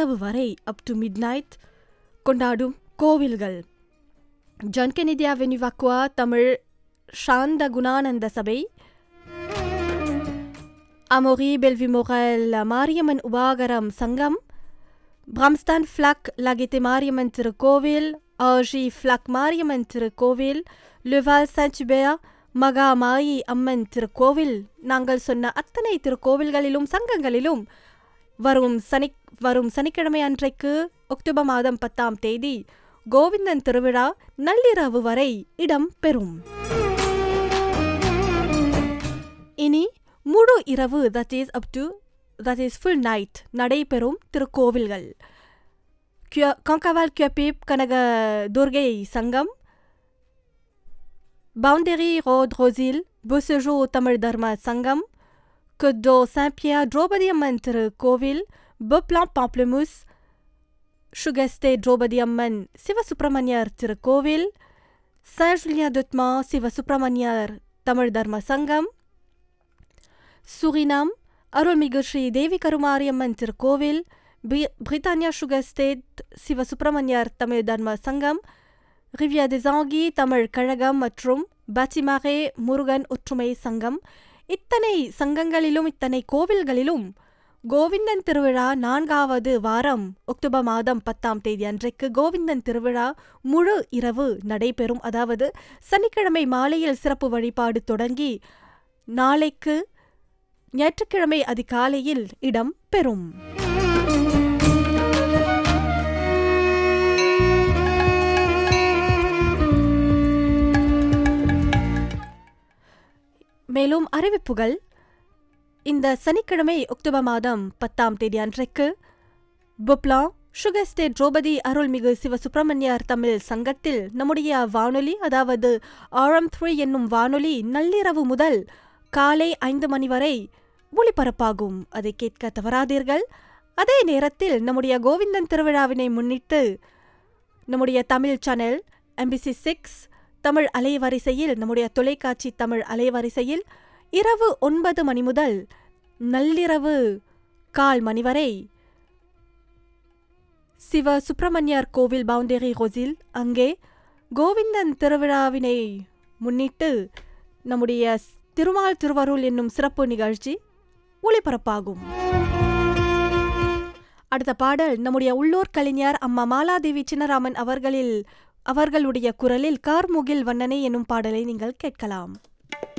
நள்ளிரவு வரை up to mid midnight கொண்டாடும் கோவில்கள் ஜான் கெனிடி அவென்யூ வக்குவா தமிழ் சாந்த குணானந்த சபை அமோரி பெல்வி மொரல் மாரியம்மன் உபாகரம் சங்கம் பிரம்ஸ்தான் ஃப்ளக் லகித்தி மாரியம்மன் திருக்கோவில் ஆஜி ஃப்ளக் மாரியம்மன் திருக்கோவில் லுவால் சாஞ்சுபேயா மகா மாயி அம்மன் திருக்கோவில் நாங்கள் சொன்ன அத்தனை திருக்கோவில்களிலும் சங்கங்களிலும் வரும் சனி வரும் சனிக்கிழமை அன்றைக்கு அக்டோபர் மாதம் பத்தாம் தேதி கோவிந்தன் திருவிழா நள்ளிரவு வரை இடம் பெறும் இனி முழு இரவு that is up to that is full night நடைபெறும் திருக்கோவில்கள் காங்காவால் கியபீப் கனக துர்கை சங்கம் பவுண்டரி ரோட் ரோசில் புசஜோ தமிழ் தர்ம சங்கம் குட்டோ சாம்பியா திரௌபதி அம்மன் திருக்கோவில் பொப்லாம் பாப்ளமுஸ் சுகஸ்டே திரௌபதி அம்மன் சிவசுப்பிரமணியர் திருக்கோவில் சான் ஜூலியா துத்மா சிவசுப்பிரமணியர் தமிழ் தர்ம சங்கம் சுரினாம் அருள்மிகு ஸ்ரீ தேவி கருமாரியம்மன் திருக்கோவில் பிரித்தானியா சுகர் ஸ்டேட் சிவசுப்பிரமணியர் தமிழ் தர்ம சங்கம் ரிவியா திசாங்கி தமிழ் கழகம் மற்றும் பச்சிமாரே முருகன் ஒற்றுமை சங்கம் இத்தனை சங்கங்களிலும் இத்தனை கோவில்களிலும் கோவிந்தன் திருவிழா நான்காவது வாரம் அக்டோபர் மாதம் பத்தாம் தேதி அன்றைக்கு கோவிந்தன் திருவிழா முழு இரவு நடைபெறும் அதாவது சனிக்கிழமை மாலையில் சிறப்பு வழிபாடு தொடங்கி நாளைக்கு ஞாயிற்றுக்கிழமை அதிகாலையில் இடம் பெறும் மேலும் அறிவிப்புகள் இந்த சனிக்கிழமை அக்டோபர் மாதம் பத்தாம் தேதி அன்றைக்கு புப்லா சுகர் ஸ்டேட் திரௌபதி அருள்மிகு சிவசுப்பிரமணியர் தமிழ் சங்கத்தில் நம்முடைய வானொலி அதாவது ஆரம் த்ரீ என்னும் வானொலி நள்ளிரவு முதல் காலை ஐந்து மணி வரை ஒளிபரப்பாகும் அதை கேட்க தவறாதீர்கள் அதே நேரத்தில் நம்முடைய கோவிந்தன் திருவிழாவினை முன்னிட்டு நம்முடைய Tamil channel MBC six Tamil அலைவரிசையில் நம்முடைய தொலைக்காட்சி தமிழ் அலைவரிசையில் இரவு ஒன்பது மணி முதல் நள்ளிரவு கால் மணி வரை சிவ சுப்பிரமணியர் கோவில் பவுண்டரி ரோசில் அங்கே கோவிந்தன் திருவிழாவினை முன்னிட்டு நம்முடைய திருமால் திருவருள் என்னும் சிறப்பு நிகழ்ச்சி ஒளிபரப்பாகும் அடுத்த பாடல் நம்முடைய உள்ளூர் கலைஞர் அம்மா மாலாதேவி சின்னராமன் அவர்களில் அவர்களுடைய குரலில் கார்முகில் வண்ணனே என்னும் பாடலை நீங்கள் கேட்கலாம்